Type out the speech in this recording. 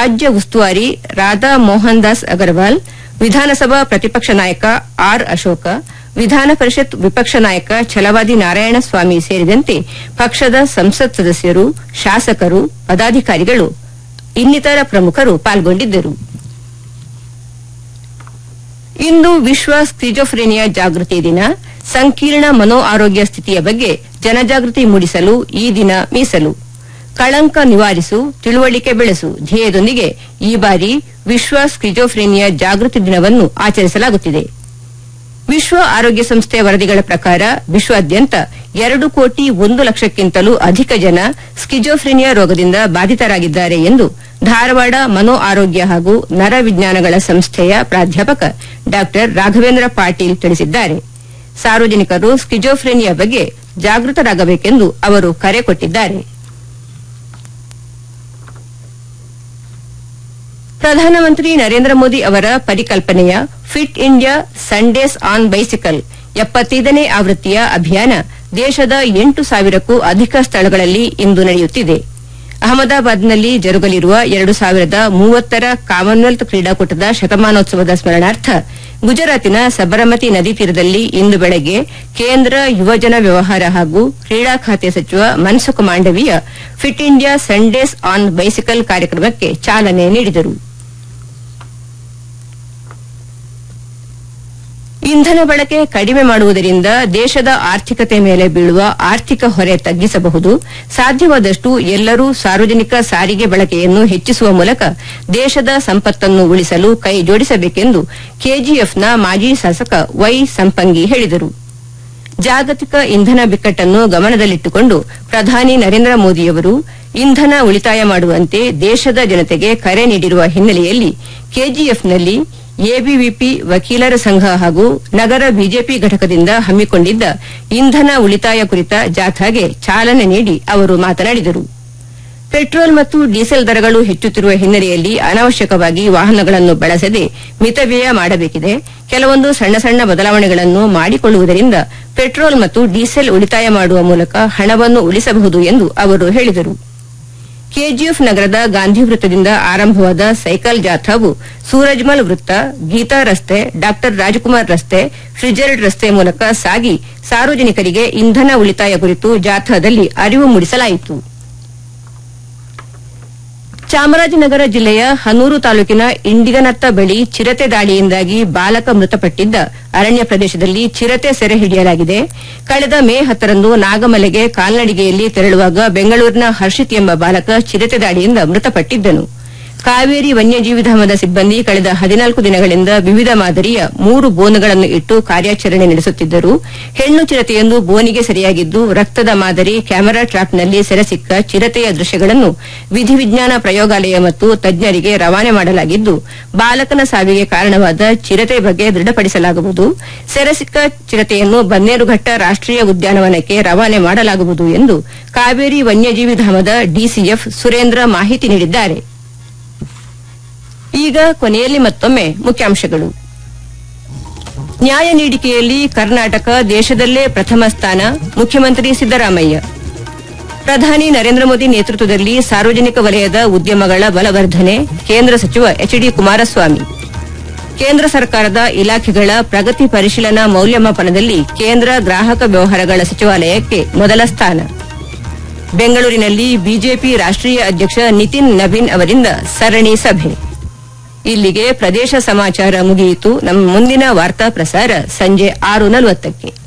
ರಾಜ್ಯ ಉಸ್ತುವಾರಿ ರಾಧಾ ಮೋಹನ್ ದಾಸ್ ಅಗರ್ವಾಲ್ ವಿಧಾನಸಭಾ ಪ್ರತಿಪಕ್ಷ ನಾಯಕ ಆರ್ ಅಶೋಕ ವಿಧಾನ ಪರಿಷತ್ ವಿಪಕ್ಷ ನಾಯಕ ಛಲವಾದಿ ನಾರಾಯಣಸ್ವಾಮಿ ಸೇರಿದಂತೆ ಪಕ್ಷದ ಸಂಸತ್ ಸದಸ್ಯರು ಶಾಸಕರು ಪದಾಧಿಕಾರಿಗಳು ಇನ್ನಿತರ ಪ್ರಮುಖರು ಪಾಲ್ಗೊಂಡಿದ್ದರು ಇಂದು ವಿಶ್ವ ಸ್ಕಿಜೋಫ್ರೇನಿಯಾ ಜಾಗೃತಿ ದಿನ ಸಂಕೀರ್ಣ ಮನೋ ಆರೋಗ್ಯ ಸ್ಥಿತಿಯ ಬಗ್ಗೆ ಜನಜಾಗೃತಿ ಮೂಡಿಸಲು ಈ ದಿನ ಮೀಸಲು ಕಳಂಕ ನಿವಾರಿಸು ತಿಳುವಳಿಕೆ ಬೆಳೆಸು ಧ್ಯೇಯದೊಂದಿಗೆ ಈ ಬಾರಿ ವಿಶ್ವ ಸ್ಕಿಜೋಫ್ರೇನಿಯಾ ಜಾಗೃತಿ ದಿನವನ್ನು ಆಚರಿಸಲಾಗುತ್ತಿದೆ ವಿಶ್ವ ಆರೋಗ್ಯ ಸಂಸ್ಥೆ ವರದಿಗಳ ಪ್ರಕಾರ ವಿಶ್ವಾದ್ಯಂತ ಎರಡು ಕೋಟಿ ಒಂದು ಲಕ್ಷಕ್ಕಿಂತಲೂ ಅಧಿಕ ಜನ ಸ್ಕಿಜೋಫ್ರೇನಿಯಾ ರೋಗದಿಂದ ಬಾಧಿತರಾಗಿದ್ದಾರೆ ಎಂದು ಧಾರವಾಡ ಮನೋ ಆರೋಗ್ಯ ಹಾಗೂ ನರವಿಜ್ಞಾನಗಳ ಸಂಸ್ಥೆಯ ಪ್ರಾಧ್ಯಾಪಕ ಡಾ ರಾಘವೇಂದ್ರ ಪಾಟೀಲ್ ತಿಳಿಸಿದ್ದಾರೆ ಸಾರ್ವಜನಿಕರು ಸ್ಕಿಜೋಫ್ರೇನಿಯಾ ಬಗ್ಗೆ ಜಾಗೃತರಾಗಬೇಕೆಂದು ಅವರು ಕರೆ ಕೊಟ್ಟಿದ್ದಾರೆ ಪ್ರಧಾನಮಂತ್ರಿ ನರೇಂದ್ರ ಮೋದಿ ಅವರ ಪರಿಕಲ್ಪನೆಯ fit India Sundays on bicycle ಎಪ್ಪತ್ತೈದನೇ ಆವೃತ್ತಿಯ ಅಭಿಯಾನ ದೇಶದ ಎಂಟು ಸಾವಿರಕ್ಕೂ ಅಧಿಕ ಸ್ಥಳಗಳಲ್ಲಿ ಇಂದು ನಡೆಯುತ್ತಿದೆ ಅಹಮದಾಬಾದ್ನಲ್ಲಿ ಜರುಗಲಿರುವ ಎರಡು ಸಾವಿರದ ಮೂವತ್ತರ ಕಾಮನ್ವೆಲ್ತ್ ಕ್ರೀಡಾಕೂಟದ ಶತಮಾನೋತ್ಸವದ ಸ್ಮರಣಾರ್ಥ ಗುಜರಾತಿನ ಸಬರಮತಿ ನದಿ ತೀರದಲ್ಲಿ ಇಂದು ಬೆಳಗ್ಗೆ ಕೇಂದ್ರ ಯುವಜನ ವ್ಯವಹಾರ ಹಾಗೂ ಕ್ರೀಡಾ ಖಾತೆ ಸಚಿವ Mansukh Mandaviya fit India Sundays on bicycle ಕಾರ್ಯಕ್ರಮಕ್ಕೆ ಚಾಲನೆ ನೀಡಿದರು ಇಂಧನ ಬಳಕೆ ಕಡಿಮೆ ಮಾಡುವುದರಿಂದ ದೇಶದ ಆರ್ಥಿಕತೆ ಮೇಲೆ ಬೀಳುವ ಆರ್ಥಿಕ ಹೊರೆ ತಗ್ಗಿಸಬಹುದು ಸಾಧ್ಯವಾದಷ್ಟು ಎಲ್ಲರೂ ಸಾರ್ವಜನಿಕ ಸಾರಿಗೆ ಬಳಕೆಯನ್ನು ಹೆಚ್ಚಿಸುವ ಮೂಲಕ ದೇಶದ ಸಂಪತ್ತನ್ನು ಉಳಿಸಲು ಕೈ ಜೋಡಿಸಬೇಕೆಂದು ಕೆಜಿಎಫ್ನ ಮಾಜಿ ಶಾಸಕ ವೈ ಸಂಪಂಗಿ ಹೇಳಿದರು ಜಾಗತಿಕ ಇಂಧನ ಬಿಕ್ಕಟ್ಟನ್ನು ಗಮನದಲ್ಲಿಟ್ಟುಕೊಂಡು ಪ್ರಧಾನಿ ನರೇಂದ್ರ ಮೋದಿಯವರು ಇಂಧನ ಉಳಿತಾಯ ಮಾಡುವಂತೆ ದೇಶದ ಜನತೆಗೆ ಕರೆ ನೀಡಿರುವ ಹಿನ್ನೆಲೆಯಲ್ಲಿ ಕೆಜಿಎಫ್ನಲ್ಲಿ ಎಬಿವಿಪಿ ವಕೀಲರ ಸಂಘ ಹಾಗೂ ನಗರ ಬಿಜೆಪಿ ಘಟಕದಿಂದ ಹಮ್ಮಿಕೊಂಡಿದ್ದ ಇಂಧನ ಉಳಿತಾಯ ಕುರಿತ ಜಾಥಾಗೆ ಚಾಲನೆ ನೀಡಿ ಅವರು ಮಾತನಾಡಿದರು ಪೆಟ್ರೋಲ್ ಮತ್ತು ಡೀಸೆಲ್ ದರಗಳು ಹೆಚ್ಚುತ್ತಿರುವ ಹಿನ್ನೆಲೆಯಲ್ಲಿ ಅನಾವಶ್ಯಕವಾಗಿ ವಾಹನಗಳನ್ನು ಬಳಸದೆ ಮಿತವ್ಯಯ ಮಾಡಬೇಕಿದೆ ಕೆಲವೊಂದು ಸಣ್ಣ ಸಣ್ಣ ಬದಲಾವಣೆಗಳನ್ನು ಮಾಡಿಕೊಳ್ಳುವುದರಿಂದ ಪೆಟ್ರೋಲ್ ಮತ್ತು ಡೀಸೆಲ್ ಉಳಿತಾಯ ಮಾಡುವ ಮೂಲಕ ಹಣವನ್ನು ಉಳಿಸಬಹುದು ಎಂದು ಅವರು ಹೇಳಿದರು ಕೆಜಿಎಫ್ ನಗರದ ಗಾಂಧಿ ವೃತ್ತದಿಂದ ಆರಂಭವಾದ ಸೈಕಲ್ ಜಾಥಾವು ಸೂರಜ್ಮಲ್ ವೃತ್ತ ಗೀತಾ ರಸ್ತೆ ಡಾ ರಾಜಕುಮಾರ್ ರಸ್ತೆ ಫ್ರಿಜರ್ಡ್ ರಸ್ತೆ ಮೂಲಕ ಸಾಗಿ ಸಾರ್ವಜನಿಕರಿಗೆ ಇಂಧನ ಉಳಿತಾಯ ಕುರಿತು ಜಾಥಾದಲ್ಲಿ ಅರಿವು ಮೂಡಿಸಲಾಯಿತು ಚಾಮರಾಜನಗರ ಜಿಲ್ಲೆಯ ಹನೂರು ತಾಲೂಕಿನ ಇಂಡಿಗನತ್ತ ಬಳಿ ಚಿರತೆ ದಾಳಿಯಿಂದಾಗಿ ಬಾಲಕ ಮೃತಪಟ್ಟಿದ್ದ ಅರಣ್ಯ ಪ್ರದೇಶದಲ್ಲಿ ಚಿರತೆ ಸೆರೆ ಹಿಡಿಯಲಾಗಿದೆ ಕಳೆದ ಮೇ ಹತ್ತರಂದು ನಾಗಮಲೆಗೆ ಕಾಲ್ನಡಿಗೆಯಲ್ಲಿ ತೆರಳುವಾಗ ಬೆಂಗಳೂರಿನ ಹರ್ಷಿತ್ ಎಂಬ ಬಾಲಕ ಚಿರತೆ ದಾಳಿಯಿಂದ ಮೃತಪಟ್ಟಿದ್ದನು ಕಾವೇರಿ ವನ್ಯಜೀವಿ ಧಾಮದ ಸಿಬ್ಬಂದಿ ಕಳೆದ ಹದಿನಾಲ್ಕು ದಿನಗಳಿಂದ ವಿವಿಧ ಮಾದರಿಯ ಮೂರು ಬೋನುಗಳನ್ನು ಇಟ್ಟು ಕಾರ್ಯಾಚರಣೆ ನಡೆಸುತ್ತಿದ್ದರು ಹೆಣ್ಣು ಚಿರತೆಯೊಂದು ಬೋನಿಗೆ ಸೆರೆಯಾಗಿದ್ದು ರಕ್ತದ ಮಾದರಿ ಕ್ಯಾಮೆರಾ ಟ್ರಾಪ್ನಲ್ಲಿ ಸೆರೆಸಿಕ್ಕ ಚಿರತೆಯ ದೃಶ್ಯಗಳನ್ನು ವಿಧಿವಿಜ್ಞಾನ ಪ್ರಯೋಗಾಲಯ ಮತ್ತು ತಜ್ಞರಿಗೆ ರವಾನೆ ಮಾಡಲಾಗಿದ್ದು ಬಾಲಕನ ಸಾವಿಗೆ ಕಾರಣವಾದ ಚಿರತೆ ಬಗ್ಗೆ ದೃಢಪಡಿಸಲಾಗುವುದು ಸೆರೆಸಿಕ್ಕ ಚಿರತೆಯನ್ನು ಬನ್ನೇರುಘಟ್ಟ ರಾಷ್ಟೀಯ ಉದ್ಯಾನವನಕ್ಕೆ ರವಾನೆ ಮಾಡಲಾಗುವುದು ಎಂದು ಕಾವೇರಿ ವನ್ಯಜೀವಿ ಧಾಮದ ಡಿಸಿಎಫ್ ಸುರೇಂದ್ರ ಮಾಹಿತಿ ನೀಡಿದ್ದಾರೆ ಈಗ ಕೊನೆಯಲ್ಲಿ ಮತ್ತೊಮ್ಮೆ ಮುಖ್ಯಾಂಶಗಳು ನ್ಯಾಯ ನೀಡಿಕೆಯಲ್ಲಿ ಕರ್ನಾಟಕ ದೇಶದಲ್ಲೇ ಪ್ರಥಮ ಸ್ಥಾನ ಮುಖ್ಯಮಂತ್ರಿ ಸಿದ್ದರಾಮಯ್ಯ ಪ್ರಧಾನಿ ನರೇಂದ್ರ ಮೋದಿ ನೇತೃತ್ವದಲ್ಲಿ ಸಾರ್ವಜನಿಕ ವಲಯದ ಉದ್ಯಮಗಳ ಬಲವರ್ಧನೆ ಕೇಂದ್ರ ಸಚಿವ ಎಚ್ ಡಿ ಕುಮಾರಸ್ವಾಮಿ ಕೇಂದ್ರ ಸರ್ಕಾರದ ಇಲಾಖೆಗಳ ಪ್ರಗತಿ ಪರಿಶೀಲನಾ ಮೌಲ್ಯಮಾಪನದಲ್ಲಿ ಕೇಂದ್ರ ಗ್ರಾಹಕ ವ್ಯವಹಾರಗಳ ಸಚಿವಾಲಯಕ್ಕೆ ಮೊದಲ ಸ್ಥಾನ ಬೆಂಗಳೂರಿನಲ್ಲಿ ಬಿಜೆಪಿ ರಾಷ್ಟೀಯ ಅಧ್ಯಕ್ಷ ನಿತಿನ್ ನವೀನ್ ಅವರಿಂದ ಸರಣಿ ಸಭೆ ಇಲ್ಲಿಗೆ ಪ್ರದೇಶ ಸಮಾಚಾರ ಮುಗಿಯಿತು ನಮ್ಮ ಮುಂದಿನ ವಾರ್ತಾ ಪ್ರಸಾರ ಸಂಜೆ ಆರು ನಲವತ್ತಕ್ಕೆ